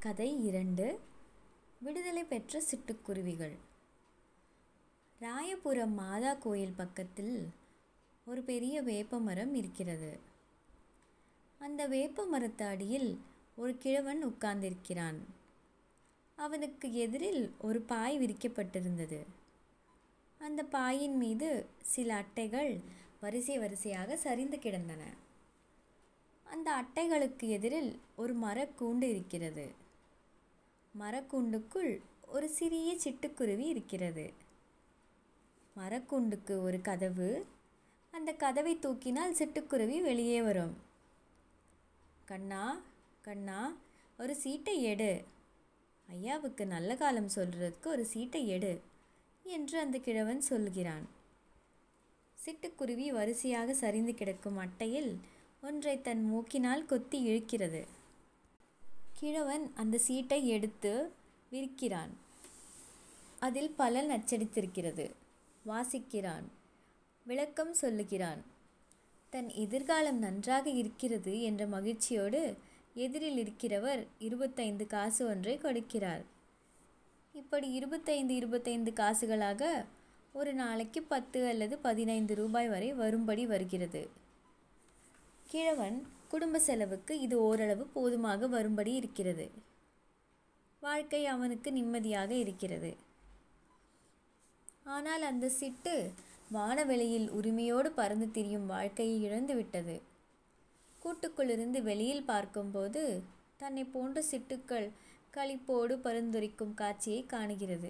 கதை இரண்டு விடுதலை பெற்ற சிட்டுக்குருவிகள் ராயபுரம் மாதா கோயில் பக்கத்தில் ஒரு பெரிய வேப்ப மரம் இருக்கிறது அந்த வேப்ப மரத்து அடியில் ஒரு கிழவன் உட்கார்ந்திருக்கிறான் அவனுக்கு எதிரில் ஒரு பாய் விரிக்கப்பட்டிருந்தது அந்த பாயின் மீது சில அட்டைகள் வரிசை வரிசையாக சரிந்து கிடந்தன அந்த அட்டைகளுக்கு எதிரில் ஒரு மரக்கூண்டு இருக்கிறது மரக்கூண்டுக்குள் ஒரு சிறிய சிட்டுக்குருவி இருக்கிறது மரக்கூண்டுக்கு ஒரு கதவு அந்த கதவை தூக்கினால் சிட்டுக்குருவி வெளியே வரும் கண்ணா கண்ணா ஒரு சீட்டை எடு ஐயாவுக்கு நல்ல காலம் சொல்கிறதுக்கு ஒரு சீட்டை எடு என்று அந்த கிழவன் சொல்கிறான் சிட்டுக்குருவி வரிசையாக சரிந்து கிடக்கும் அட்டையில் ஒன்றை தன் மூக்கினால் கொத்தி இழுக்கிறது கிழவன் அந்த சீட்டை எடுத்து விரிக்கிறான் அதில் பலன் அச்சடித்திருக்கிறது வாசிக்கிறான் விளக்கம் சொல்லுகிறான் தன் எதிர்காலம் நன்றாக இருக்கிறது என்ற மகிழ்ச்சியோடு எதிரில் இருக்கிறவர் இருபத்தைந்து காசு ஒன்றை கொடுக்கிறார் இப்படி இருபத்தைந்து இருபத்தைந்து காசுகளாக ஒரு நாளைக்கு பத்து அல்லது பதினைந்து ரூபாய் வரை வரும்படி வருகிறது கிழவன் குடும்ப செலவுக்கு இது ஓரளவு போதுமாக வரும்படி இருக்கிறது வாழ்க்கை அவனுக்கு நிம்மதியாக இருக்கிறது ஆனால் அந்த சிட்டு வானவெளியில் உரிமையோடு பறந்து திரியும் வாழ்க்கையை இழந்துவிட்டது கூட்டுக்குள்ளிருந்து வெளியில் பார்க்கும்போது தன்னை போன்ற சிட்டுக்கள் களிப்போடு பரிந்துரைக்கும் காட்சியை காணுகிறது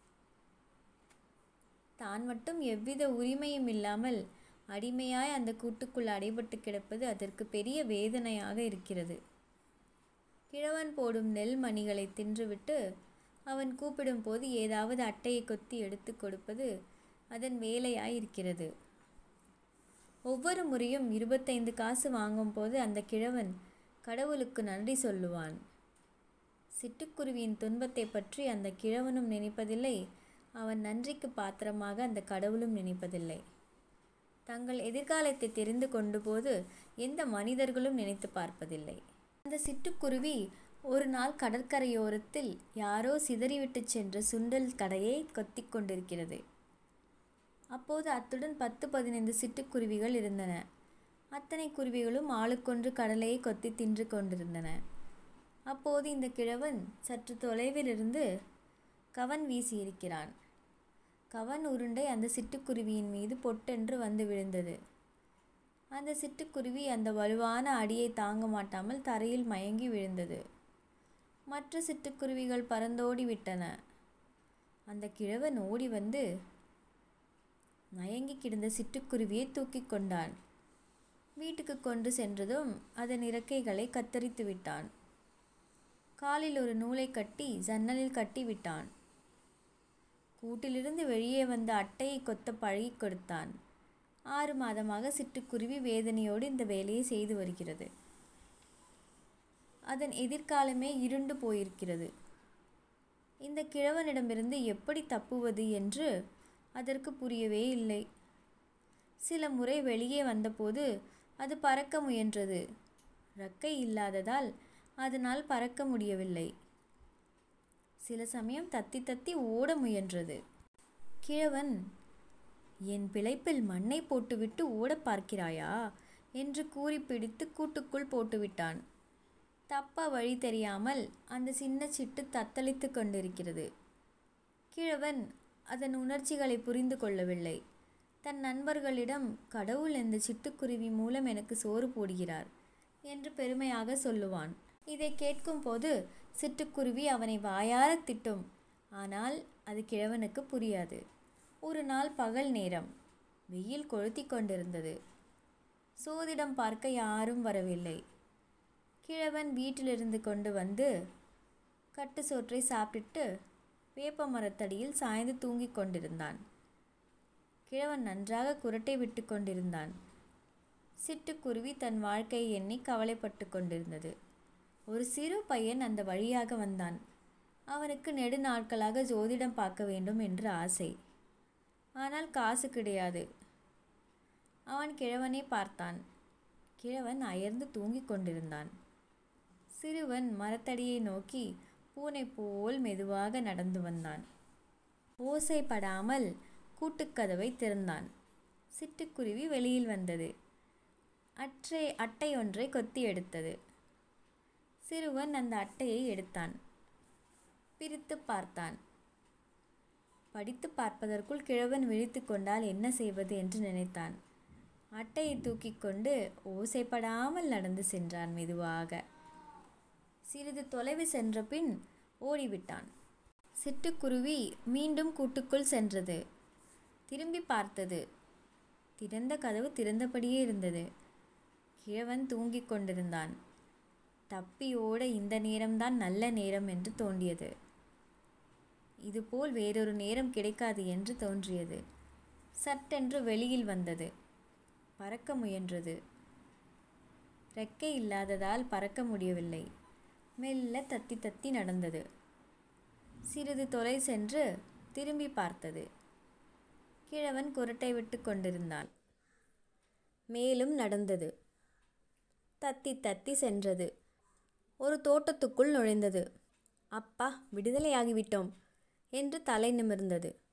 தான் மட்டும் எவ்வித உரிமையும் இல்லாமல் அடிமையாய் அந்த கூட்டுக்குள் அடைபட்டு கிடப்பது அதற்கு பெரிய வேதனையாக இருக்கிறது கிழவன் போடும் நெல் மணிகளை தின்றுவிட்டு அவன் கூப்பிடும் போது ஏதாவது அட்டையை கொத்தி எடுத்து கொடுப்பது அதன் வேலையாய் இருக்கிறது ஒவ்வொரு முறையும் இருபத்தைந்து காசு வாங்கும் போது அந்த கிழவன் கடவுளுக்கு நன்றி சொல்லுவான் சிட்டுக்குருவியின் துன்பத்தை பற்றி அந்த கிழவனும் நினைப்பதில்லை அவன் நன்றிக்கு பாத்திரமாக அந்த கடவுளும் நினைப்பதில்லை தங்கள் எதிர்காலத்தை தெரிந்து கொண்டு போது எந்த மனிதர்களும் நினைத்து பார்ப்பதில்லை அந்த சிட்டுக்குருவி ஒரு நாள் கடற்கரையோரத்தில் யாரோ சிதறிவிட்டு சென்ற சுண்டல் கடையை கொத்தி கொண்டிருக்கிறது அப்போது அத்துடன் பத்து பதினைந்து சிட்டுக்குருவிகள் இருந்தன அத்தனை குருவிகளும் ஆளுக்கொன்று கடலையை கொத்தி தின்று கொண்டிருந்தன அப்போது இந்த கிழவன் சற்று தொலைவிலிருந்து கவன் வீசியிருக்கிறான் கவன் உருண்டை அந்த சிட்டுக்குருவியின் மீது பொட்டென்று வந்து விழுந்தது அந்த சிட்டுக்குருவி அந்த வலுவான அடியை தாங்க மாட்டாமல் தரையில் மயங்கி விழுந்தது மற்ற சிட்டுக்குருவிகள் பறந்தோடி விட்டன அந்த கிழவன் ஓடி வந்து மயங்கி கிடந்த சிட்டுக்குருவியை தூக்கி கொண்டான் வீட்டுக்கு கொண்டு சென்றதும் அதன் இறக்கைகளை கத்தரித்து விட்டான் காலில் ஒரு நூலை கட்டி ஜன்னலில் கட்டி விட்டான் கூட்டிலிருந்து வெளியே வந்த அட்டையை கொத்த பழகி கொடுத்தான் ஆறு மாதமாக சிட்டுக்குருவி வேதனையோடு இந்த வேலையை செய்து வருகிறது அதன் எதிர்காலமே இருண்டு போயிருக்கிறது இந்த கிழவனிடமிருந்து எப்படி தப்புவது என்று அதற்கு புரியவே இல்லை சில முறை வெளியே வந்தபோது அது பறக்க முயன்றது ரக்கை இல்லாததால் அதனால் பறக்க முடியவில்லை சில சமயம் தத்தி தத்தி ஓட முயன்றது கிழவன் என் பிழைப்பில் மண்ணை போட்டுவிட்டு ஓடப் பார்க்கிறாயா என்று கூறி பிடித்து கூட்டுக்குள் போட்டுவிட்டான் தப்ப வழி தெரியாமல் அந்த சின்ன சிட்டு தத்தளித்து கொண்டிருக்கிறது கிழவன் அதன் உணர்ச்சிகளை புரிந்து கொள்ளவில்லை தன் நண்பர்களிடம் கடவுள் இந்த சிட்டுக்குருவி மூலம் எனக்கு சோறு போடுகிறார் என்று பெருமையாக சொல்லுவான் இதை கேட்கும்போது சிட்டுக்குருவி அவனை வாயார திட்டும் ஆனால் அது கிழவனுக்கு புரியாது ஒரு நாள் பகல் நேரம் வெயில் கொளுத்தி கொண்டிருந்தது சோதிடம் பார்க்க யாரும் வரவில்லை கிழவன் வீட்டிலிருந்து கொண்டு வந்து கட்டு சோற்றை சாப்பிட்டு வேப்ப மரத்தடியில் சாய்ந்து தூங்கிக் கொண்டிருந்தான் கிழவன் நன்றாக குரட்டை விட்டு கொண்டிருந்தான் சிட்டுக்குருவி தன் வாழ்க்கையை எண்ணி கவலைப்பட்டு கொண்டிருந்தது ஒரு சிறு பையன் அந்த வழியாக வந்தான் அவனுக்கு நெடு நாட்களாக ஜோதிடம் பார்க்க வேண்டும் என்று ஆசை ஆனால் காசு கிடையாது அவன் கிழவனை பார்த்தான் கிழவன் அயர்ந்து தூங்கிக் கொண்டிருந்தான் சிறுவன் மரத்தடியை நோக்கி பூனை போல் மெதுவாக நடந்து வந்தான் ஓசைப்படாமல் கூட்டுக்கதவை திறந்தான் சிட்டுக்குருவி வெளியில் வந்தது அற்றை அட்டை ஒன்றை கொத்தி எடுத்தது சிறுவன் அந்த அட்டையை எடுத்தான் பிரித்து பார்த்தான் படித்து பார்ப்பதற்குள் கிழவன் விழித்து கொண்டால் என்ன செய்வது என்று நினைத்தான் அட்டையை தூக்கி கொண்டு ஓசைப்படாமல் நடந்து சென்றான் மெதுவாக சிறிது தொலைவு சென்ற பின் ஓடிவிட்டான் சிட்டுக்குருவி மீண்டும் கூட்டுக்குள் சென்றது திரும்பி பார்த்தது திறந்த கதவு திறந்தபடியே இருந்தது கிழவன் தூங்கிக் கொண்டிருந்தான் தப்பி ஓட இந்த நேரம்தான் நல்ல நேரம் என்று தோன்றியது இதுபோல் வேறொரு நேரம் கிடைக்காது என்று தோன்றியது சட்டென்று வெளியில் வந்தது பறக்க முயன்றது ரெக்கை இல்லாததால் பறக்க முடியவில்லை மெல்ல தத்தி தத்தி நடந்தது சிறிது தொலை சென்று திரும்பி பார்த்தது கிழவன் குரட்டை விட்டு கொண்டிருந்தான் மேலும் நடந்தது தத்தி தத்தி சென்றது ஒரு தோட்டத்துக்குள் நுழைந்தது அப்பா விடுதலையாகிவிட்டோம் என்று தலை நிமிர்ந்தது